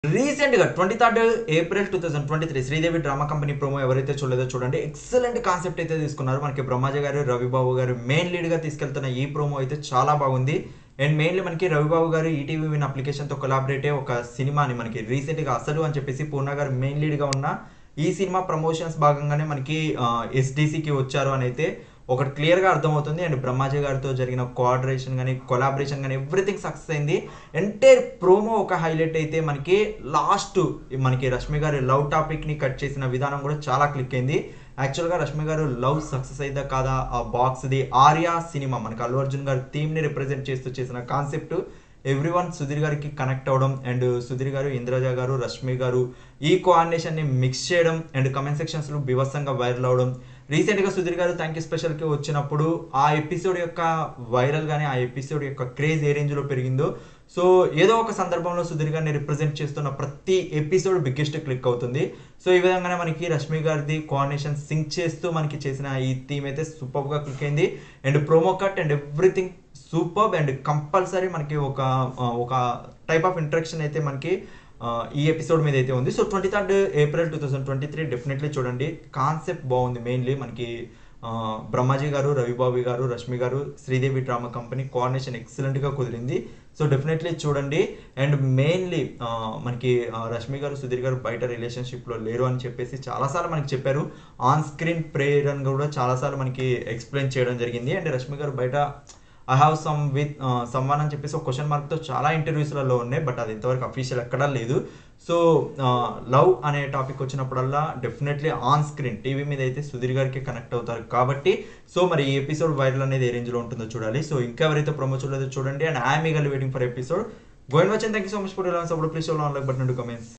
recent గా twenty third April two thousand twenty three Sridevi drama company promo ఎవరైతే చూడలేదో చూడండి ఎక్సలెంట్ కాన్సెప్ట్ అయితే తీసుకున్నారు మనకి బ్రహ్మాజీ గారు రవిబాబు గారు మెయిన్ లీడ్ గా తీసుకెళ్తున్న ఈ ప్రోమో అయితే చాలా బాగుంది అండ్ మెయిన్లీ మనకి Ravibabu garu ETV win application తో కొలాబరేట్ అయ్యే ఒక సినిమాని మనకి రీసెంట్ గా అసలు అని చెప్పేసి పూర్ణ గారు మెయిన్ లీడ్ గా ఉన్న ఈ సినిమా ప్రమోషన్స్ భాగంగానే మనకి ఎస్డిసికి వచ్చారు అని అయితే ఒకటి క్లియర్గా అర్థమవుతుంది అండ్ బ్రహ్మాజీ గారితో జరిగిన కోఆర్డినేషన్ కానీ కొలాబరేషన్ కానీ ఎవ్రీథింగ్ సక్సెస్ అయింది ఎంటైర్ ప్రోమో ఒక హైలైట్ అయితే మనకి లాస్ట్ మనకి రష్మి గారి లవ్ టాపిక్ని కట్ చేసిన విధానం కూడా చాలా క్లిక్ అయింది యాక్చువల్గా రష్మి గారు లవ్ సక్సెస్ అయితే కాదా ఆ బాక్స్ది ఆర్యా సినిమా మనకి అల్లు అర్జున్ గారి థీమ్ని రిప్రజెంట్ చేస్తూ చేసిన కాన్సెప్ట్ ఎవ్రీ వన్ సుధీర్ గారికి కనెక్ట్ అవ్వడం అండ్ సుధీర్ గారు ఇంద్రజ గారు రష్మి గారు ఈ కోఆర్డినేషన్ని మిక్స్ చేయడం అండ్ కమెంట్ సెక్షన్స్లో బిభత్సంగా వైరల్ అవడం రీసెంట్గా సుధీర్ గారు థ్యాంక్ యూ స్పెషల్కి వచ్చినప్పుడు ఆ ఎపిసోడ్ యొక్క వైరల్ గానే ఆ ఎపిసోడ్ యొక్క క్రేజ్ ఏ రేంజ్లో పెరిగిందో సో ఏదో ఒక సందర్భంలో సుధీర్ గారిని రిప్రజెంట్ చేస్తున్న ప్రతి ఎపిసోడ్ బిగ్గెస్ట్ క్లిక్ అవుతుంది సో ఈ విధంగానే మనకి రష్మి గారిది కోఆర్డినేషన్ సింక్ చేస్తూ మనకి చేసిన ఈ థీమ్ అయితే సూపర్గా క్లిక్ అయింది and promo cut and everything super and compulsory మనకి ఒక ఒక టైప్ ఆఫ్ ఇంట్రాక్షన్ అయితే మనకి ఈ ఎపిసోడ్ మీద అయితే ఉంది so twenty third April two thousand twenty three definitely చూడండి కాన్సెప్ట్ బాగుంది మెయిన్లీ మనకి బ్రహ్మాజీ గారు రవిబాబు గారు రష్మి గారు శ్రీదేవి డ్రామా కంపెనీ కోఆర్డినేషన్ ఎక్సలెంట్గా కుదిరింది సో డెఫినెట్లీ చూడండి అండ్ మెయిన్లీ మనకి రష్మి గారు సుధీర్ గారు బయట రిలేషన్షిప్లో లేరు అని చెప్పేసి చాలాసార్లు మనకి చెప్పారు ఆన్ స్క్రీన్ ప్రేయర్ అని కూడా చాలాసార్లు మనకి ఎక్స్ప్లెయిన్ చేయడం జరిగింది అండ్ రష్మి గారు బయట I have some with someone అని చెప్పేసి ఒక క్వశ్చన్ మార్క్తో చాలా ఇంటర్వ్యూస్లలో ఉన్నాయి బట్ అది ఇంతవరకు అఫీషియల్ ఎక్కడా లేదు సో లవ్ అనే టాపిక్ వచ్చినప్పుడల్లా డెఫినెట్లీ ఆన్ స్క్రీన్ టీవీ మీద అయితే సుధీర్ గారికి కనెక్ట్ అవుతారు కాబట్టి సో మరి ఈ ఎపిసోడ్ వైరల్ అనేది ఏ రేంజ్లో ఉంటుందో చూడాలి సో ఇంకా ఎవరైతే ప్రమో చూడలేదో చూడండి and I'm eagerly waiting for episode going వచ్చాను thank you so much for support please on like button to comments